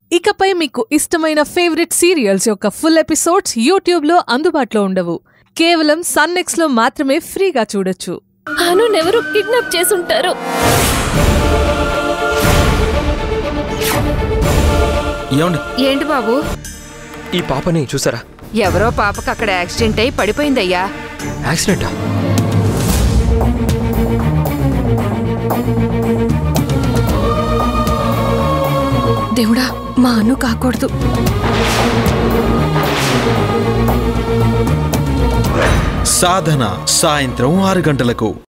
ఇకపై మీకు ఇష్టమైన ఫేవరెట్ సీరియల్స్ యొక్క ఫుల్ ఎపిసోడ్స్ యూట్యూబ్లో అందుబాటులో ఉండవు కేవలం సన్నెక్స్ లో మాత్రమే ఫ్రీగా చూడొచ్చు అనునెవరు కిడ్నాప్ చేసుంటారు ఏమండి ఏంటి బాబు ఈ పాపని చూసారా ఎవరో పాపకు అక్కడ యాక్సిడెంట్ అయి పడిపోయిందయ్యా యాక్సిడెంటా దేవుడా మా అను కాకూడదు సాధన సాయంత్రం ఆరు గంటలకు